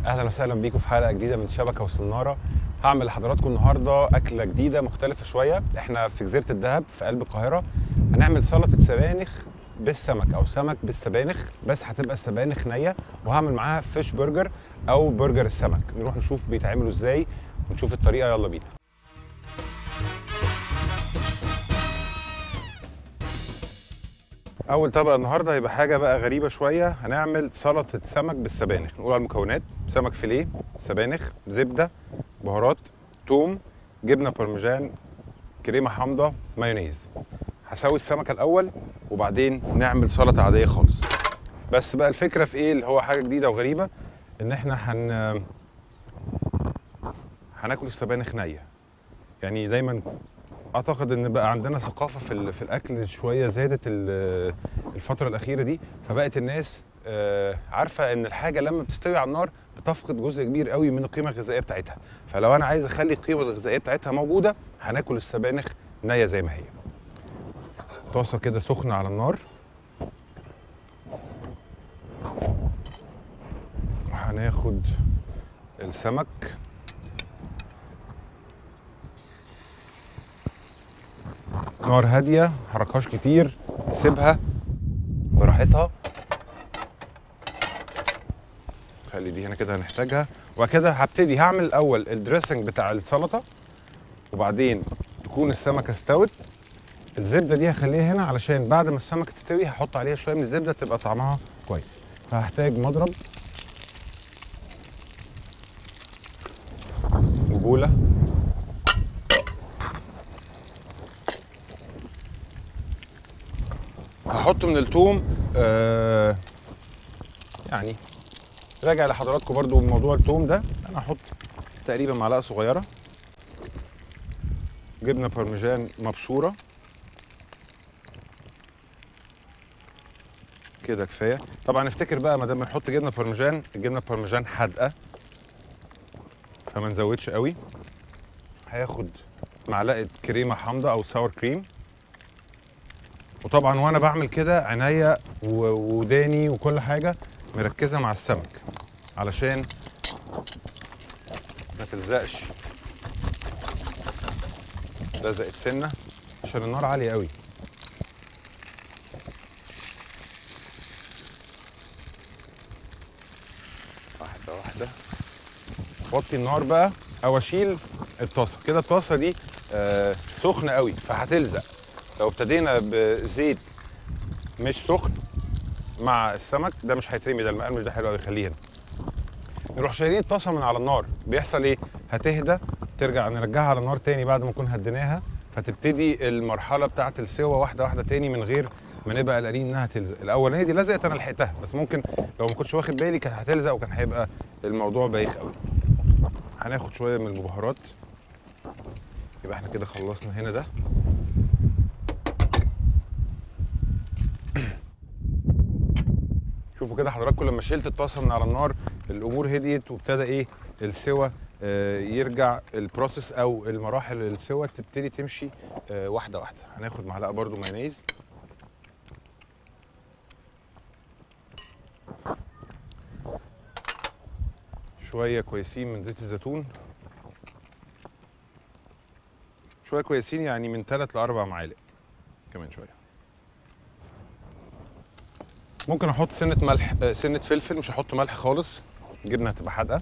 اهلا وسهلا بيكم في حلقه جديده من شبكه وصناره هعمل لحضراتكم النهارده اكله جديده مختلفه شويه احنا في جزيره الدهب في قلب القاهره هنعمل سلطه سبانخ بالسمك او سمك بالسبانخ بس هتبقى السبانخ نيه وهعمل معاها فيش برجر او برجر السمك نروح نشوف بيتعملوا ازاي ونشوف الطريقه يلا بينا اول طبق النهارده هيبقى حاجه بقى غريبه شويه هنعمل سلطه سمك بالسبانخ نقول على المكونات سمك فيليه سبانخ زبده بهارات توم جبنه بارميجان كريمه حامضه مايونيز هسوي السمكه الاول وبعدين نعمل سلطه عاديه خالص بس بقى الفكره في ايه اللي هو حاجه جديده وغريبه ان احنا هن هناكل السبانخ نيه يعني دايما اعتقد ان بقى عندنا ثقافه في ال- في الاكل شويه زادت ال- الفتره الاخيره دي فبقت الناس آه، عارفه ان الحاجه لما بتستوي على النار بتفقد جزء كبير قوي من القيمه الغذائيه بتاعتها فلو انا عايز اخلي القيمه الغذائيه بتاعتها موجوده هناكل السبانخ نيه زي ما هي طاسه كده سخنه على النار هناخد السمك نار هاديه حركهاش كتير سيبها براحتها خلي دي هنا كده هنحتاجها وبعد كده هبتدي هعمل الاول الدريسنج بتاع السلطه وبعدين تكون السمكه استوت الزبده دي هخليها هنا علشان بعد ما السمكه تستوي هحط عليها شويه من الزبده تبقى طعمها كويس فهحتاج مضرب وبوله هحط من التوم آه يعني راجع لحضراتكم برضو موضوع التوم ده انا هحط تقريبا معلقه صغيره جبنه بارميجان مبشوره كده كفايه طبعا افتكر بقى ما دام بنحط جبنه بارميجان الجبنه بارميجان حادقه فما نزودش قوي هياخد معلقه كريمه حامضه او ساور كريم وطبعا وانا بعمل كده عينيا و- وداني وكل حاجه مركزه مع السمك علشان ما تلزقش لزقت سنه عشان النار عاليه قوي واحده واحده وطي النار بقى او اشيل الطاسه كده الطاسه دي آه سخنه قوي فهتلزق لو ابتدينا بزيت مش سخن مع السمك ده مش هيترمي ده المقرمش ده حلو قوي خليه هنا نروح شايلين الطاسه من على النار بيحصل ايه هتهدى ترجع نرجعها على النار تاني بعد ما نكون هديناها فتبتدي المرحله بتاعه السوا واحده واحده تاني من غير ما نبقى قلقانين انها تلزق الاولانيه دي لزقت انا لحقتها بس ممكن لو ما كنتش واخد بالي كانت هتلزق وكان هيبقى الموضوع بايخ قوي هناخد شويه من البهارات يبقى احنا كده خلصنا هنا ده شوفوا كده حضراتكم لما شلت الطاسه من على النار الامور هديت وابتدى ايه السوا آه، يرجع البروسيس او المراحل السوا تبتدي تمشي آه، واحده واحده هناخد معلقه برضو مايونيز شويه كويسين من زيت الزيتون شويه كويسين يعني من ثلاث لاربع معالق كمان شويه ممكن احط سنه ملح آه، سنه فلفل مش هحط ملح خالص الجبنه هتبقى حادقه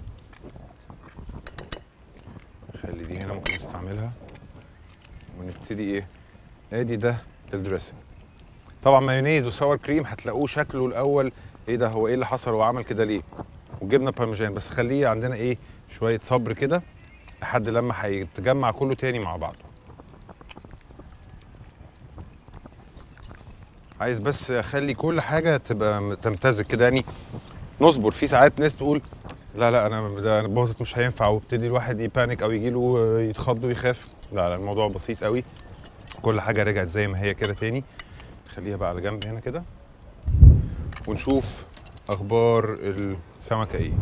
خلي دي هنا ممكن نستعملها ونبتدي ايه ادي ده الدريسنج طبعا مايونيز وساور كريم هتلاقوه شكله الاول ايه ده هو ايه اللي حصل هو عمل كده ليه وجبنه بارميجان بس خليه عندنا ايه شويه صبر كده لحد لما هيتجمع كله تاني مع بعضه عايز بس اخلي كل حاجه تبقى تمتزج كده يعني نصبر في ساعات ناس تقول لا لا انا ده أنا باظت مش هينفع وابتدي الواحد يبانك او يجي له يتخض ويخاف لا لا الموضوع بسيط قوي كل حاجه رجعت زي ما هي كده تاني خليها بقى على جنب هنا كده ونشوف اخبار السمكه ايه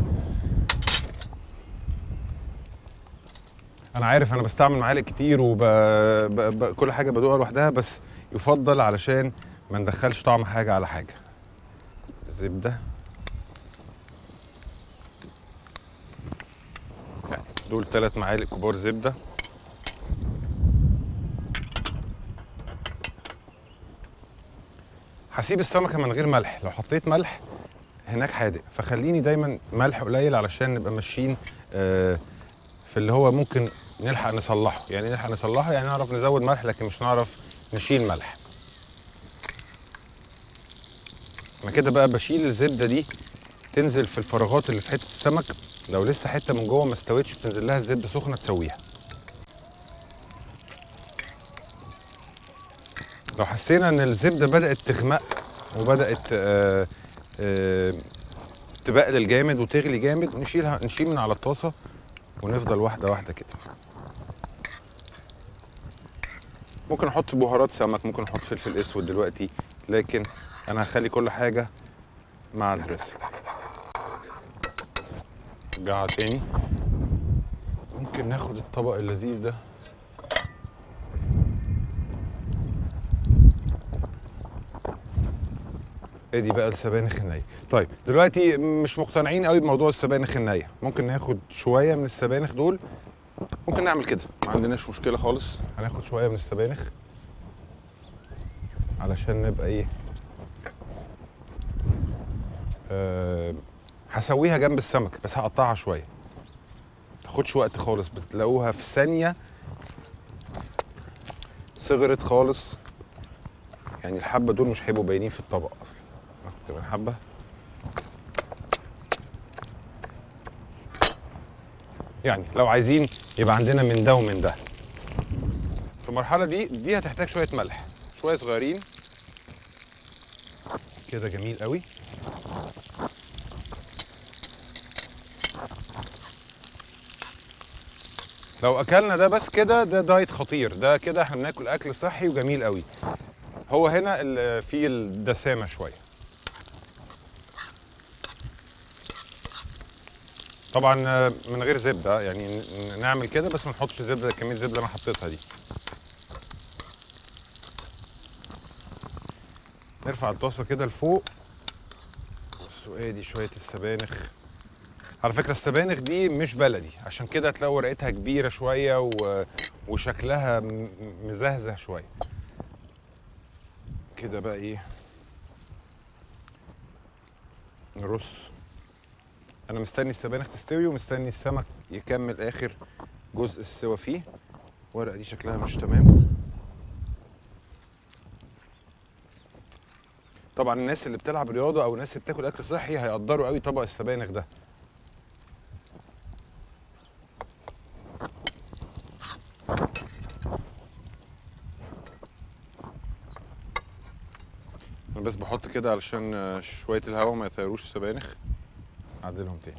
انا عارف انا بستعمل معالق كتير وب... ب... ب... كل حاجه بدوقها لوحدها بس يفضل علشان ما ندخلش طعم حاجه على حاجه زبده دول ثلاث معالق كبار زبده هسيب السمكه من غير ملح لو حطيت ملح هناك حادق فخليني دايما ملح قليل علشان نبقى ماشيين آه، في اللي هو ممكن نلحق نصلحه يعني نلحق نصلحه يعني نعرف نزود ملح لكن مش نعرف نشيل ملح انا كده بقى بشيل الزبده دي تنزل في الفراغات اللي في حته السمك لو لسه حته من جوه ما استوتش بتنزل لها الزبده سخنه تسويها لو حسينا ان الزبده بدات تغمق وبدات آه آه تبقلل جامد وتغلي جامد نشيلها نشيل من على الطاسه ونفضل واحده واحده كده ممكن احط بهارات سمك ممكن احط فلفل اسود دلوقتي لكن انا هخلي كل حاجه مع الدريسنج رجعها تاني ممكن ناخد الطبق اللذيذ ده ادي بقى السبانخ النية طيب دلوقتي مش مقتنعين قوي بموضوع السبانخ النية ممكن ناخد شوية من السبانخ دول ممكن نعمل كده ما عندناش مشكلة خالص هناخد شوية من السبانخ علشان نبقى ايه أه هسويها جنب السمك بس هقطعها شوية تاخدش وقت خالص بتلاقوها في ثانية صغرت خالص يعني الحبة دول مش هيبقوا باينين في الطبق أصلا ناخد كمان حبة يعني لو عايزين يبقى عندنا من ده ومن ده في المرحلة دي دي هتحتاج شوية ملح شوية صغيرين كده جميل قوي لو اكلنا ده بس كده ده دايت خطير ده كده احنا بناكل اكل صحي وجميل قوي هو هنا ال- فيه الدسامه شويه طبعا آه، من غير زبده يعني ن- نعمل كده بس ما نحطش زبده كميه الزبده اللي انا حطيتها دي نرفع الطاسه كده لفوق بصوا ادي شويه السبانخ على فكره السبانخ دي مش بلدي عشان كده هتلاقوا ورقتها كبيره شويه و... وشكلها م- مزهزه شويه كده بقى ايه نرص انا مستني السبانخ تستوي ومستني السمك يكمل اخر جزء السوا فيه الورقه دي شكلها مش تمام طبعا الناس اللي بتلعب رياضه او الناس اللي بتاكل اكل صحي هيقدروا قوي طبق السبانخ ده انا بس بحط كده علشان آه، شويه الهواء ما يطيروش السبانخ اعدلهم تاني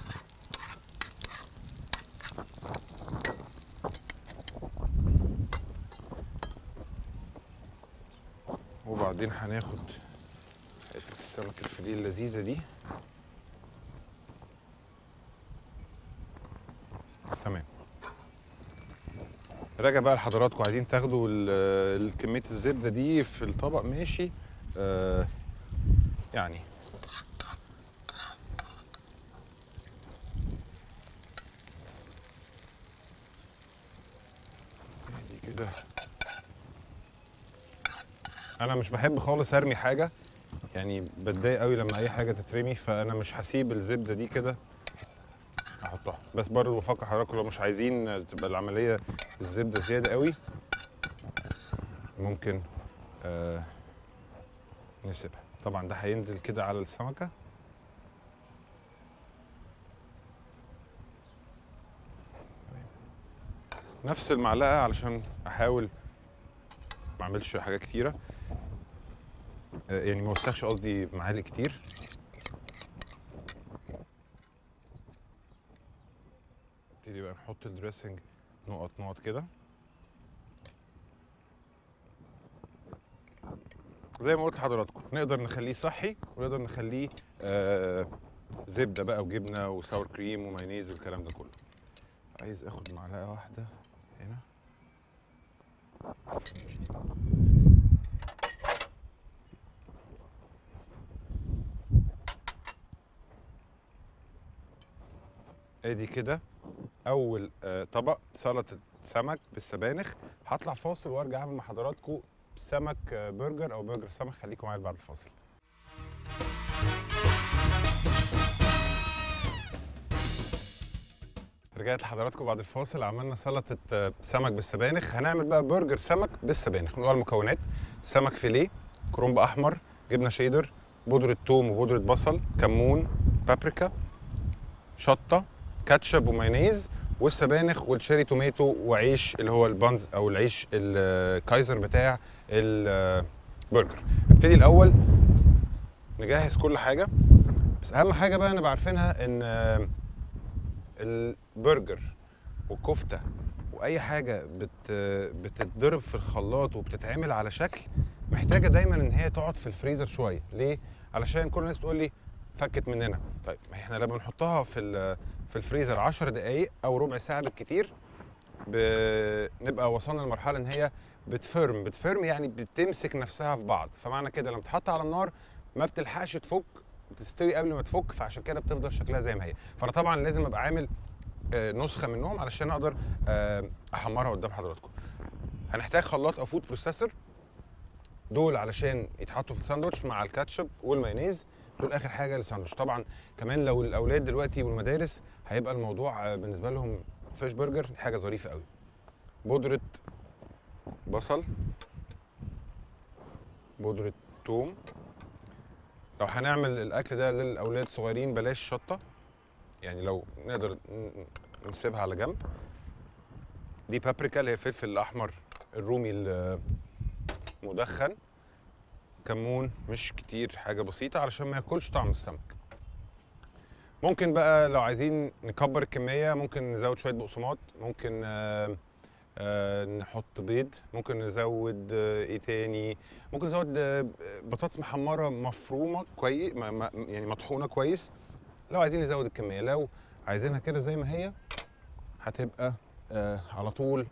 وبعدين هناخد حته السمك الفيليه اللذيذه دي تمام راجع بقى لحضراتكم عايزين تاخدوا ال- ال- كميه الزبده دي في الطبق ماشي آه يعني دي كده انا مش بحب خالص ارمي حاجه يعني بتضايق قوي لما اي حاجه تترمي فانا مش هسيب الزبده دي كده احطها بس برضه بفكر حضراتكم لو مش عايزين تبقى العمليه الزبده زياده قوي ممكن آه نسيبها طبعا ده هينزل كده على السمكه تمام. نفس المعلقه علشان احاول ما اعملش حاجات كتيره آه، يعني ما اوسخش قصدي معالق كتير نبتدي بقى نحط الدريسنج نقط نقط كده زي ما قلت لحضراتكم نقدر نخليه صحي ونقدر نخليه آه زبده بقى وجبنه وساور كريم ومايونيز والكلام ده كله عايز اخد معلقه واحده هنا ادي كده اول آه، طبق سلطه سمك بالسبانخ هطلع فاصل وارجع اعمل مع حضراتكم سمك آه، برجر او برجر سمك خليكم معايا بعد الفاصل رجعت لحضراتكم بعد الفاصل عملنا سلطه آه، سمك بالسبانخ هنعمل بقى برجر سمك بالسبانخ نقول المكونات سمك فيليه كرنب احمر جبنه شيدر بودره ثوم وبودره بصل كمون بابريكا شطه كاتشب ومايونيز والسبانخ والشيري توميتو وعيش اللي هو البانز او العيش الكايزر بتاع البرجر نبتدي الاول نجهز كل حاجه بس اهم حاجه بقى نبقى عارفينها ان آه، البرجر والكفته واي حاجه بت بتتضرب في الخلاط وبتتعمل على شكل محتاجه دايما ان هي تقعد في الفريزر شويه ليه علشان كل الناس تقول لي فكت مننا طيب ما احنا لما بنحطها في ال- في الفريزر 10 دقائق او ربع ساعه بالكتير بنبقى وصلنا لمرحله ان هي بتفرم بتفرم يعني بتمسك نفسها في بعض فمعنى كده لما تحط على النار ما بتلحقش تفك بتستوي قبل ما تفك فعشان كده بتفضل شكلها زي ما هي فانا طبعا لازم ابقى عامل آه، نسخه منهم علشان اقدر آه، احمرها قدام حضراتكم هنحتاج خلاط او فود بروسيسور دول علشان يتحطوا في الساندوتش مع الكاتشب والمايونيز دول اخر حاجه للساندوتش طبعا كمان لو الاولاد دلوقتي والمدارس هيبقى الموضوع آه، بالنسبه لهم فيش برجر حاجه ظريفه قوي بودره بصل بودره ثوم لو هنعمل الاكل ده للاولاد الصغيرين بلاش شطه يعني لو نقدر ن- نسيبها على جنب دي بابريكا اللي هي الفلفل الاحمر الرومي المدخن كمون مش كتير حاجه بسيطه علشان ما ياكلش طعم السمك ممكن بقى لو عايزين نكبر الكميه ممكن نزود شويه بقسماط ممكن آه آه نحط بيض ممكن نزود آه ايه تاني ممكن نزود آه بطاطس محمره مفرومه كويس يعني مطحونه كويس لو عايزين نزود الكميه لو عايزينها كده زي ما هي هتبقى آه على طول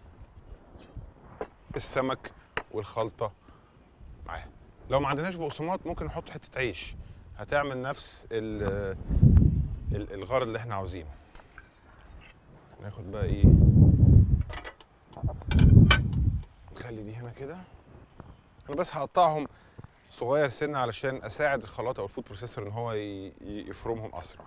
السمك والخلطه معاها لو ما عندناش بقسماط ممكن نحط حته عيش هتعمل نفس ال- ال- الغرض اللي احنا عاوزينه ناخد بقى ايه نخلي دي هنا كده انا بس هقطعهم صغير سنه علشان اساعد الخلاط او الفود بروسيسور ان هو ي- ي- يفرمهم اسرع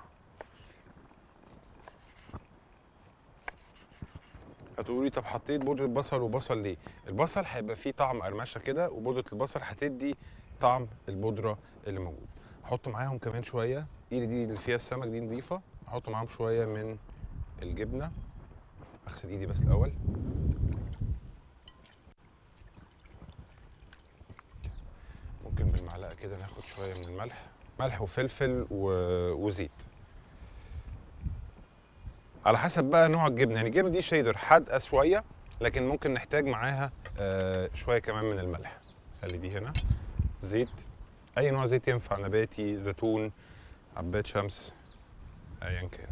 هتقولوا لي طب حطيت بودرة بصل وبصل ليه؟ البصل هيبقى فيه طعم قرمشه كده وبودرة البصل هتدي طعم البودرة اللي موجود. احط معاهم كمان شويه ايدي دي اللي فيها السمك دي نظيفه احط معاهم شويه من الجبنه اغسل ايدي بس الاول ممكن بالمعلقه كده ناخد شويه من الملح ملح وفلفل و... وزيت على حسب بقى نوع الجبنه يعني الجبنه دي شيدر حادقه شويه لكن ممكن نحتاج معاها آه شويه كمان من الملح خلي دي هنا زيت اي نوع زيت ينفع نباتي زيتون عباد شمس ايا كان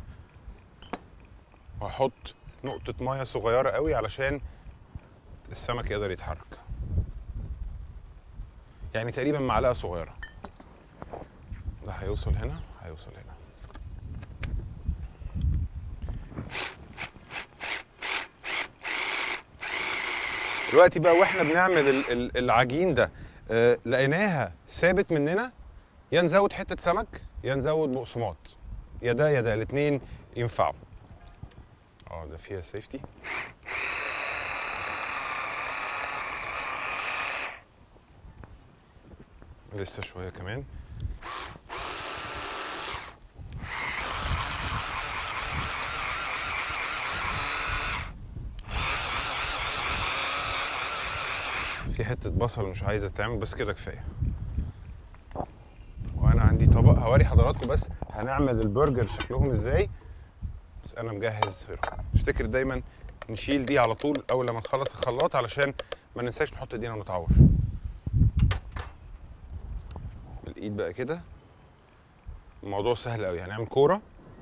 واحط نقطه ميه صغيره قوي علشان السمك يقدر يتحرك يعني تقريبا معلقه صغيره ده هيوصل هنا هيوصل هنا دلوقتي بقى واحنا بنعمل ال- ال- العجين ده آه، لقيناها ثابت مننا يا نزود حته سمك يا نزود بقسماط يا ده يا ده الاثنين ينفعوا اه ده فيها سيفتي لسه شويه كمان في حته بصل مش عايزه تتعمل بس كده كفايه وانا عندي طبق هوري حضراتكم بس هنعمل البرجر شكلهم ازاي بس انا مجهز غيرهم افتكر دايما نشيل دي على طول اول لما نخلص الخلاط علشان ما ننساش نحط ايدينا ونتعور بالايد بقى كده الموضوع سهل قوي هنعمل كوره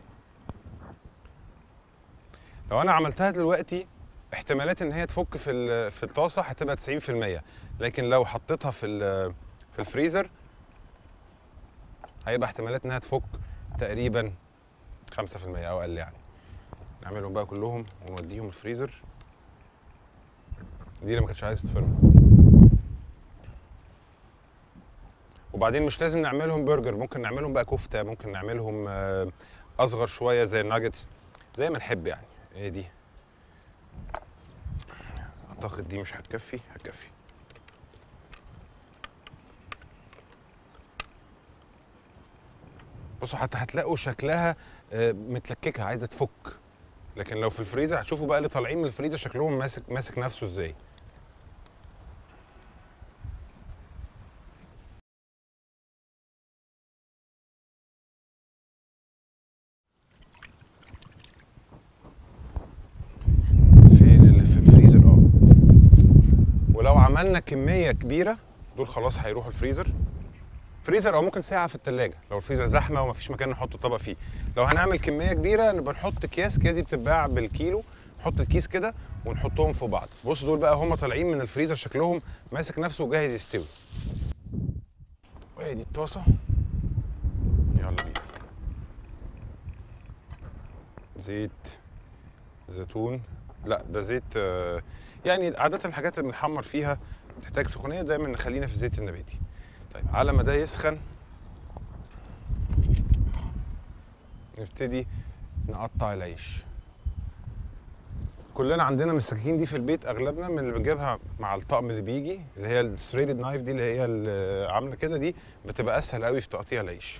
لو انا عملتها دلوقتي احتمالات ان هي تفك في ال- في الطاسه هتبقى 90% لكن لو حطيتها في ال- في الفريزر هيبقى احتمالات انها تفك تقريبا 5% او اقل يعني نعملهم بقى كلهم ونوديهم الفريزر دي اللي ما كانتش عايزه تتفرم وبعدين مش لازم نعملهم برجر ممكن نعملهم بقى كفته ممكن نعملهم آه، اصغر شويه زي الناجتس زي ما نحب يعني ايه دي اعتقد دي مش هتكفي هتكفي بصوا حتى هتلاقوا شكلها آه، متلككه عايزه تفك لكن لو في الفريزر هتشوفوا بقى اللي طالعين من الفريزر شكلهم ماسك ماسك نفسه ازاي فين اللي في الفريزر اه ولو عملنا كميه كبيره دول خلاص هيروحوا الفريزر فريزر او ممكن ساعه في الثلاجه لو الفريزر زحمه ومفيش مكان نحط طبق فيه لو هنعمل كميه كبيره نبقى نحط اكياس اكياس دي بتتباع بالكيلو نحط الكيس كده ونحطهم في بعض بص دول بقى هم طالعين من الفريزر شكلهم ماسك نفسه وجاهز يستوي وهي دي الطاسه يلا بينا زيت زيتون لا ده زيت آه، يعني عاده الحاجات اللي بنحمر فيها تحتاج سخونيه دايما نخلينا في الزيت النباتي طيب على ما ده يسخن نبتدي نقطع العيش كلنا عندنا من السكاكين دي في البيت اغلبنا من اللي بنجيبها مع الطقم اللي بيجي اللي هي الثريدد نايف دي اللي هي اللي عامله كده دي بتبقى اسهل قوي في تقطيع العيش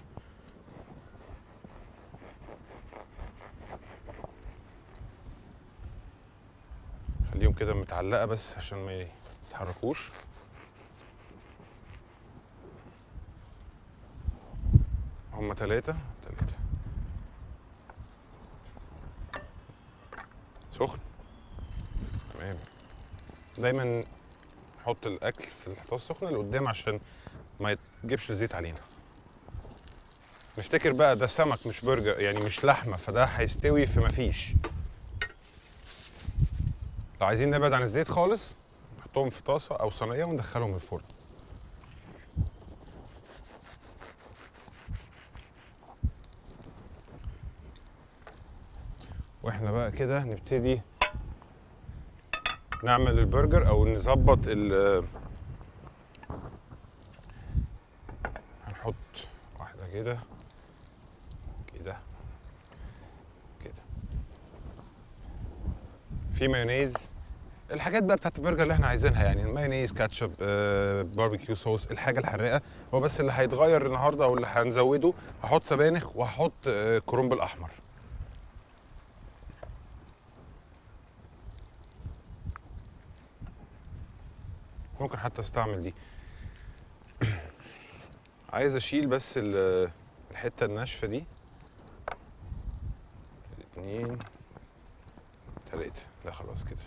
خليهم كده متعلقه بس عشان ما يتحركوش هم ثلاثة ثلاثة سخن تمام دايما نحط الأكل في الحطاسة السخنة اللي قدام عشان ما يجيبش الزيت علينا نفتكر بقى ده سمك مش برجر يعني مش لحمة فده هيستوي في مفيش لو عايزين نبعد عن الزيت خالص نحطهم في طاسة أو صينية وندخلهم الفرن واحنا بقى كده نبتدي نعمل البرجر او نظبط ال هنحط واحدة كده كده كده في مايونيز الحاجات بقى بتاعت البرجر اللي احنا عايزينها يعني المايونيز كاتشب آه، باربيكيو صوص الحاجه الحراقه هو بس اللي هيتغير النهارده او اللي هنزوده هحط سبانخ وهحط آه، كرنب الاحمر ممكن حتى استعمل دي عايز اشيل بس ال- الحته الناشفه دي اتنين تلاته لا خلاص كده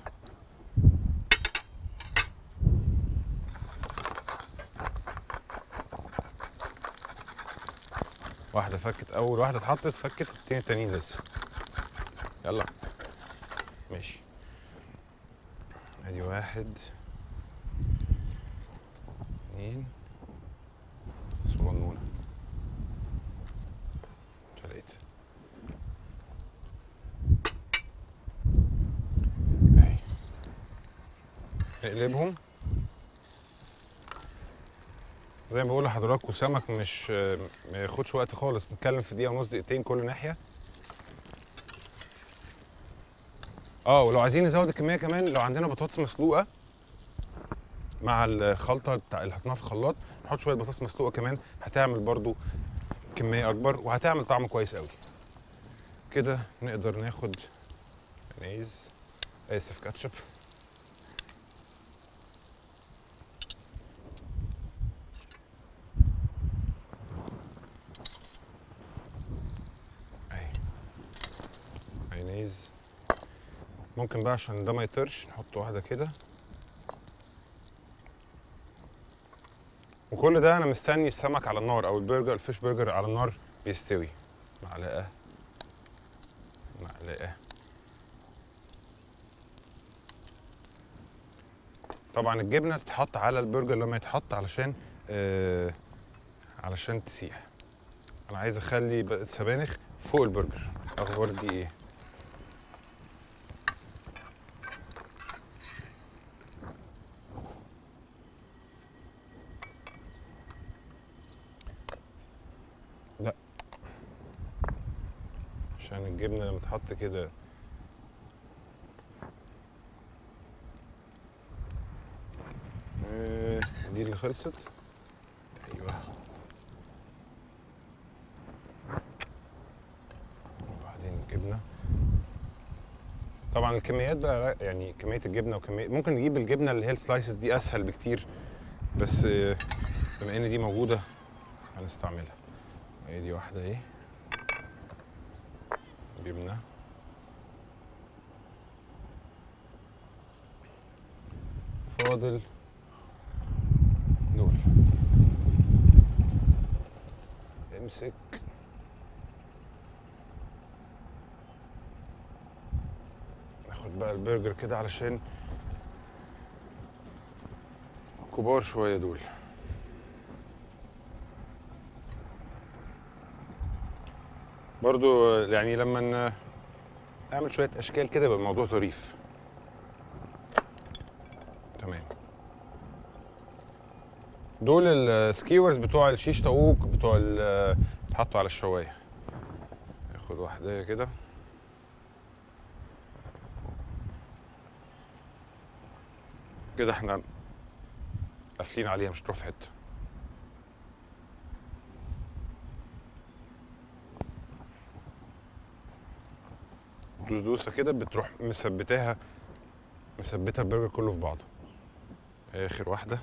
واحدة فكت أول واحدة اتحطت فكت التانية التانيين لسه يلا ماشي ادي واحد اتنين صغنونة تلاتة اهي نقلبهم زي ما بقول لحضراتكم سمك مش ما ياخدش وقت خالص بنتكلم في دقيقة ونص دقيقتين كل ناحية اه ولو عايزين نزود الكمية كمان لو عندنا بطاطس مسلوقة مع الخلطه بتاع اللي حطيناها في الخلاط نحط شويه بطاطس مسلوقه كمان هتعمل برضو كميه اكبر وهتعمل طعم كويس قوي كده نقدر ناخد مايونيز اسف كاتشب اهي مايونيز ممكن بقى عشان ده ما يطرش نحط واحده كده وكل ده انا مستني السمك على النار او البرجر الفيش برجر على النار بيستوي معلقه معلقه طبعا الجبنه تتحط على البرجر لما يتحط علشان آه علشان تسيح انا عايز اخلي بقى السبانخ فوق البرجر اخبار دي ايه عشان الجبنه لما تحط كده آه، دي اللي خلصت ايوه وبعدين الجبنه طبعا الكميات بقى يعني كميه الجبنه وكميه ممكن نجيب الجبنه اللي هي السلايسز دي اسهل بكتير بس آه، بما ان دي موجوده هنستعملها هي دي واحده اهي جبنه فاضل دول امسك ناخد بقى البرجر كده علشان كبار شويه دول برضو يعني لما ن- نعمل شويه اشكال كده يبقى الموضوع ظريف تمام دول السكيورز بتوع الشيش طاووق بتوع ال- بيتحطوا على الشوايه ناخد واحده كده كده احنا قافلين عليها مش هتروح في حته دوس دوسه كده بتروح مثبتاها مثبته البرجر كله في بعضه اخر واحده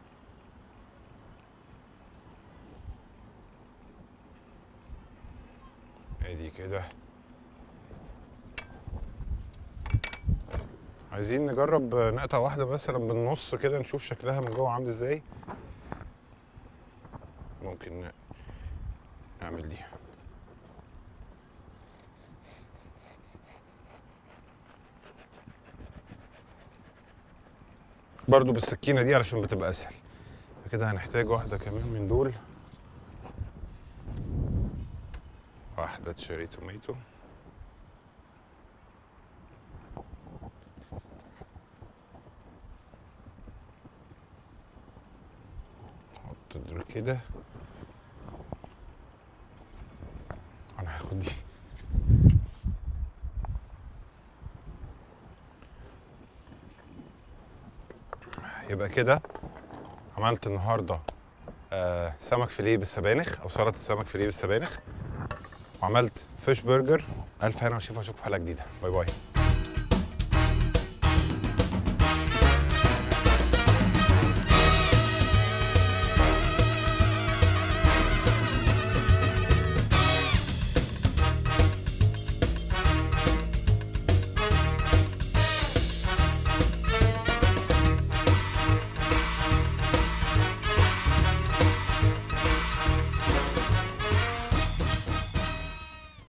ادي كده عايزين نجرب نقطة واحدة مثلا بالنص كده نشوف شكلها من جوه عامل ازاي ممكن ن- نعمل دي برضو بالسكينة دي علشان بتبقى أسهل كده هنحتاج واحدة كمان من دول واحدة تشيري توميتو نحط دول كده انا هاخد دي يبقى كده عملت النهارده آه سمك فيليه بالسبانخ او سلطه سمك فيليه بالسبانخ وعملت فيش برجر الف هنا وشوف اشوفكم في حلقه جديده باي باي